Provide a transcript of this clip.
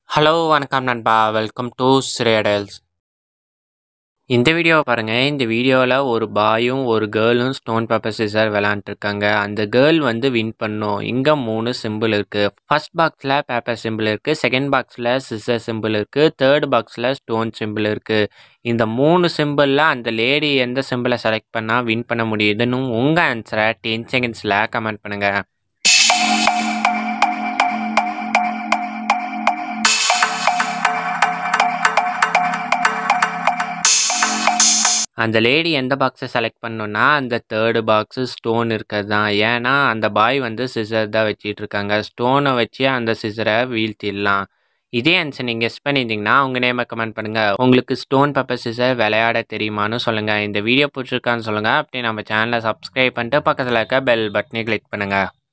hello வணக்கம் நண்பா welcome to ஸ்ரேடல்ஸ் இந்த வீடியோவை பாருங்கள் இந்த வீடியோவில் ஒரு பாயும் ஒரு கேர்ளும் ஸ்டோன் பேப்பர் சிசர் விளாண்டுருக்காங்க அந்த கேர்ள் வந்து வின் பண்ணும் இங்கே மூணு சிம்பிள் இருக்குது ஃபர்ஸ்ட் பாக்ஸில் பேப்பர் சிம்பிள் இருக்குது செகண்ட் பாக்ஸில் சிசர் சிம்பிள் இருக்குது தேர்ட் பாக்ஸில் ஸ்டோன் சிம்பிள் இருக்குது இந்த மூணு சிம்பிளில் அந்த லேடி எந்த சிம்பிளை செலக்ட் பண்ணால் வின் பண்ண முடியுதுன்னு உங்கள் ஆன்சரை டென் செகண்ட்ஸில் கமெண்ட் பண்ணுங்கள் அந்த லேடி எந்த பாக்ஸை செலக்ட் பண்ணோன்னா அந்த தேர்டு பாக்ஸு ஸ்டோன் இருக்கிறது தான் ஏன்னா அந்த பாய் வந்து சிசர் தான் வச்சிட்டு இருக்காங்க ஸ்டோனை வச்சு அந்த சிசரை வீழ்த்திடலாம் இதே ஆன்சர் நீங்கள் கெஸ் பண்ணியிருந்தீங்கன்னா உங்கள் நேமை கமெண்ட் பண்ணுங்கள் உங்களுக்கு ஸ்டோன் பேப்பர் சிசர் விளையாட தெரியுமான்னு சொல்லுங்கள் இந்த வீடியோ பிடிச்சிருக்கான்னு சொல்லுங்கள் அப்படியே நம்ம சேனலை சப்ஸ்கிரைப் பண்ணிட்டு பக்கத்தில் இருக்க பெல் பட்டனை கிளிக் பண்ணுங்கள்